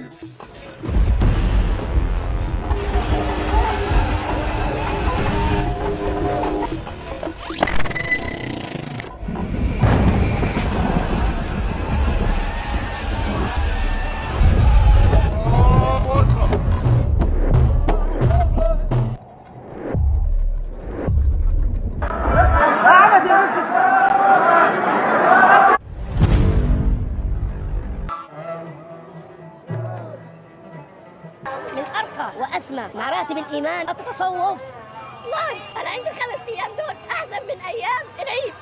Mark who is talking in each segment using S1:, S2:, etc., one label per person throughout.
S1: من ارقى واسمى مراتب الايمان التصوف والله انا عندي الخمس ايام دول احسن من ايام العيد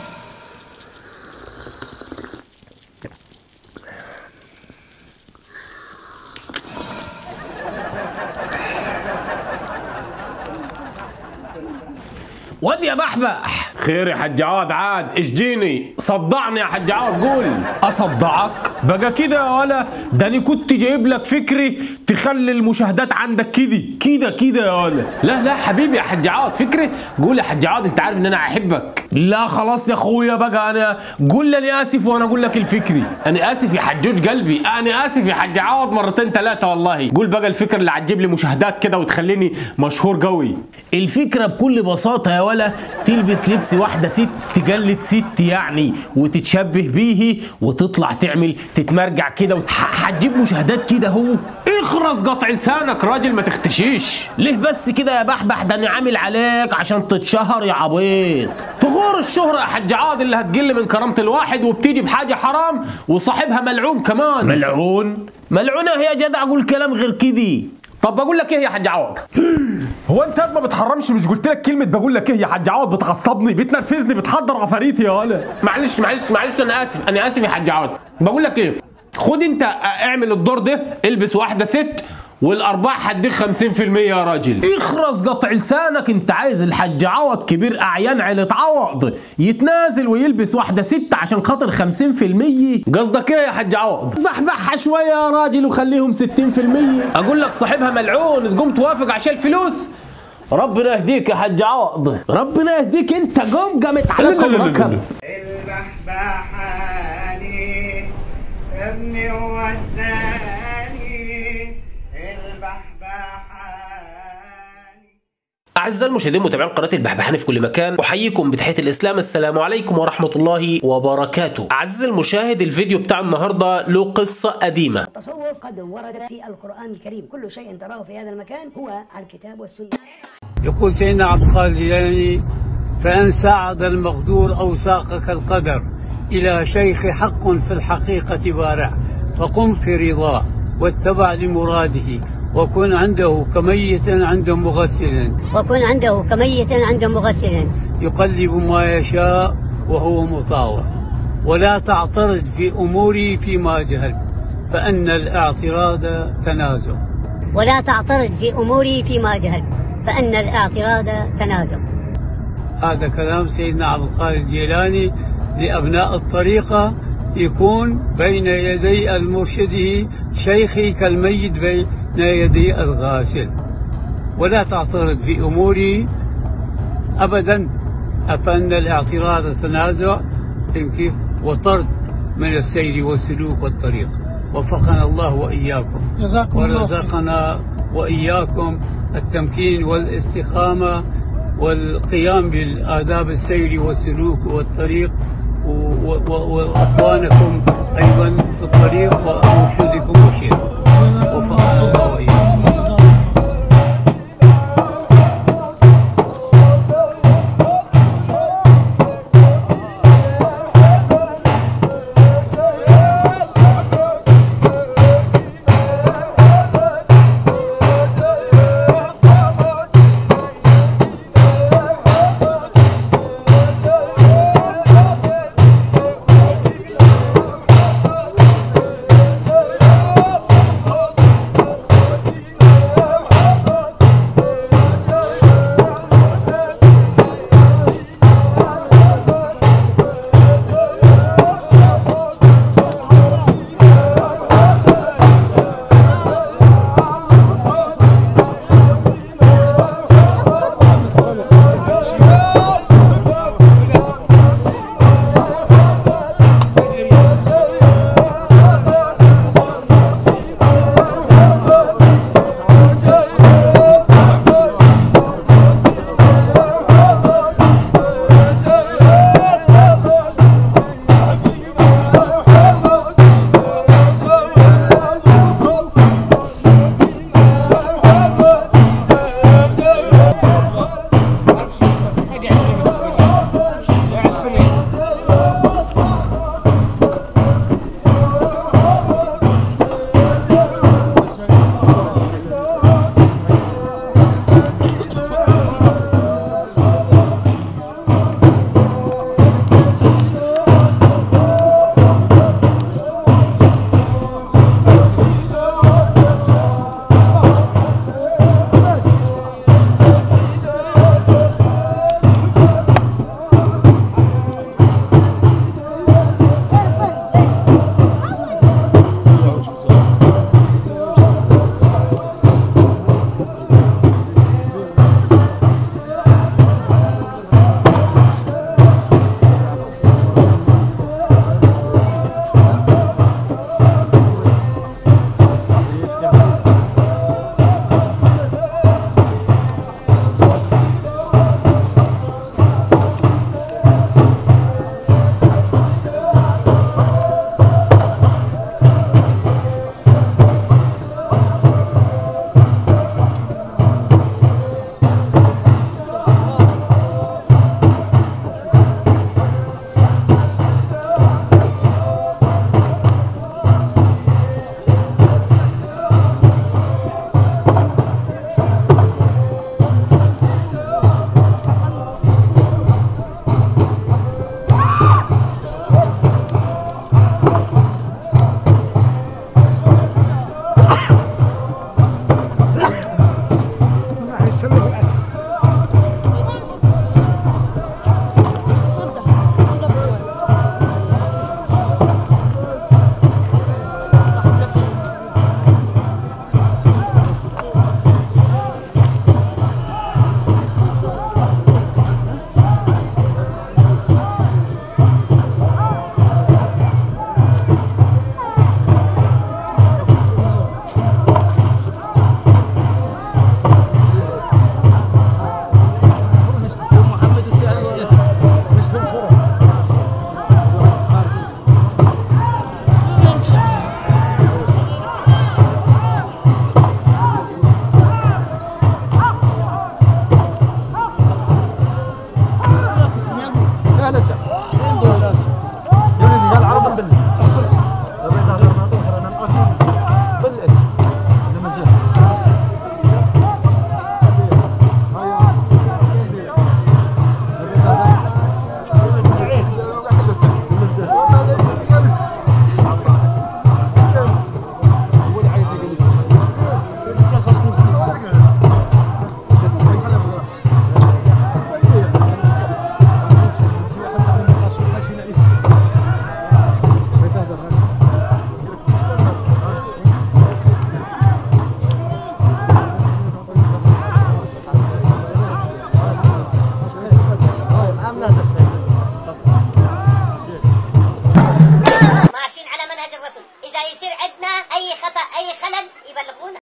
S2: واد يا بحبح
S3: خير يا حاج عوض عاد اشجيني صدعني يا حاج عوض قول
S2: اصدعك بقى كده يا ولا ده انا كنت جايب لك فكري تخلي المشاهدات عندك كده كده كده يا ولا
S3: لا لا حبيبي يا حاج عوض فكري قول يا حاج عوض انت عارف ان انا احبك
S2: لا خلاص يا اخويا بقى انا قول لي انا اسف وانا اقول لك الفكري
S3: انا اسف يا حجوج قلبي انا اسف يا حاج عوض مرتين ثلاثه والله قول بقى الفكره اللي هتجيب لي مشاهدات كده وتخليني مشهور قوي
S2: الفكرة بكل بساطة يا ولا تلبس لبس واحدة ست تجلد ست يعني وتتشبه بيه وتطلع تعمل تتمرجع كده وت- ح- هتجيب مشاهدات كده هو
S3: اخرس قطع لسانك راجل ما تختشيش
S2: ليه بس كده يا بحبح ده انا عامل عليك عشان تتشهر يا عبيط
S3: تغور الشهرة يا حاج عوض اللي هتقل من كرامة الواحد وبتيجي بحاجة حرام وصاحبها ملعون كمان
S2: ملعون ملعونة يا جدع قول كلام غير كده
S3: طب بقول لك ايه يا حاج عوض هو انت ما بتحرمش مش قلت لك كلمه بقول لك ايه يا حاج عوض بتعصبني بتنرفزني بتحضر عفاريت يا ولا معلش معلش معلش انا اسف انا اسف يا حاج عوض بقول لك ايه خد انت اعمل الدور ده البس واحده ست والارباح هديك 50% يا راجل
S2: اخرس قطع لسانك انت عايز الحاج عوض كبير اعيان عيلة عوض يتنازل ويلبس واحدة ست عشان خاطر 50%
S3: قصدك ايه يا حاج عوض
S2: بحبحها شوية يا راجل وخليهم 60%
S3: اقول لك صاحبها ملعون تقوم توافق عشان الفلوس
S2: ربنا يهديك يا حاج عوض ربنا يهديك انت قوم قامت عليك
S3: لا لا لا لا
S2: الركب
S4: البحبحاني ابني وداني البحبحاني
S2: أعزائي المشاهدين متابعين قناة البحبحاني في كل مكان أحييكم بتحية الإسلام السلام عليكم ورحمة الله وبركاته أعزائي المشاهد الفيديو بتاع النهاردة له قصة قديمة
S1: التصوف قد ورد في القران الكريم كل شيء تراه في هذا المكان هو الكتاب والسنه
S5: يقول سيدنا عبد القادر الجيلاني فإن ساعد المقدور أو ساقك القدر إلى شيخ حق في الحقيقة بارع فقم في رضاه واتبع لمراده وكن عنده كميت عند مغسل
S6: وكن عنده كميت عند مغسل
S5: يقلب ما يشاء وهو مطاوع ولا تعترض في أموري فيما جهلت فأن الاعتراض تنازع
S6: ولا تعترض في أموري فيما جهلت فأن الاعتراض تنازع
S5: هذا كلام سيدنا عبد القادر الجيلاني لأبناء الطريقة يكون بين يدي المرشده شيخي كالميت بين يدي الغاسل ولا تعترض في أموري أبدا فإن الاعتراض تنازع فهم كيف وطرد من السير والسلوك والطريق وفقنا الله وإياكم
S4: جزاكم الله
S5: ورزقنا وإياكم التمكين والاستقامة والقيام بالآداب السير والسلوك والطريق و- و- و- وإخوانكم أيضا في الطريق ومرشدكم وشيخكم